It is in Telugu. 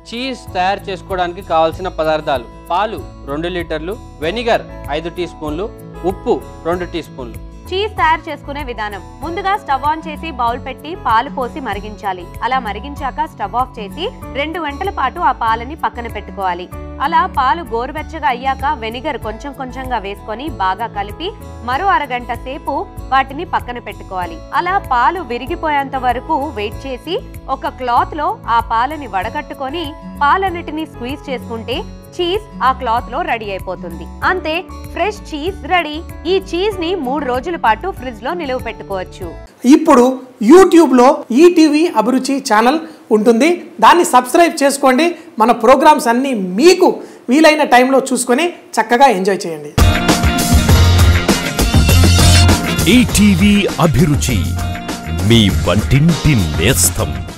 చీజ్ తయారు చేసుకోవడానికి కావాల్సిన పదార్థాలు పాలు రెండు లీటర్లు వెనిగర్ ఐదు టీ స్పూన్లు ఉప్పు రెండు టీ స్పూన్లు చీజ్ తయారు చేసుకునే విధానం ముందుగా స్టవ్ ఆన్ చేసి బౌల్ పెట్టి పాలు పోసి మరిగించాలి అలా మరిగించాక స్టవ్ ఆఫ్ చేసి రెండు గంటల పాటు ఆ పాలని పక్కన పెట్టుకోవాలి అలా పాలు గోరువెచ్చగా అయ్యాక వెనిగర్ కొంచెం కొంచెంగా వేసుకొని బాగా కలిపి మరో అరగంట సేపు వాటిని పక్కన పెట్టుకోవాలి అలా పాలు విరిగిపోయేంత వరకు వెయిట్ చేసి ఒక క్లాత్ లో ఆ పాలని వడకట్టుకొని పాలన్నిటిని స్క్వీజ్ చేసుకుంటే చీజ్ ఆ క్లాత్ లో రెడీ అయిపోతుంది అంతే ఫ్రెష్ చీజ్ రెడీ ఈ చీజ్ ని మూడు రోజుల పాటు ఫ్రిడ్జ్ లో నిలువ పెట్టుకోవచ్చు ఇప్పుడు యూట్యూబ్లో ఈటీవీ అభిరుచి ఛానల్ ఉంటుంది దాన్ని సబ్స్క్రైబ్ చేసుకోండి మన ప్రోగ్రామ్స్ అన్నీ మీకు వీలైన టైంలో చూసుకొని చక్కగా ఎంజాయ్ చేయండి ఈటీవీ అభిరుచి మీ వంటింటి నేస్తం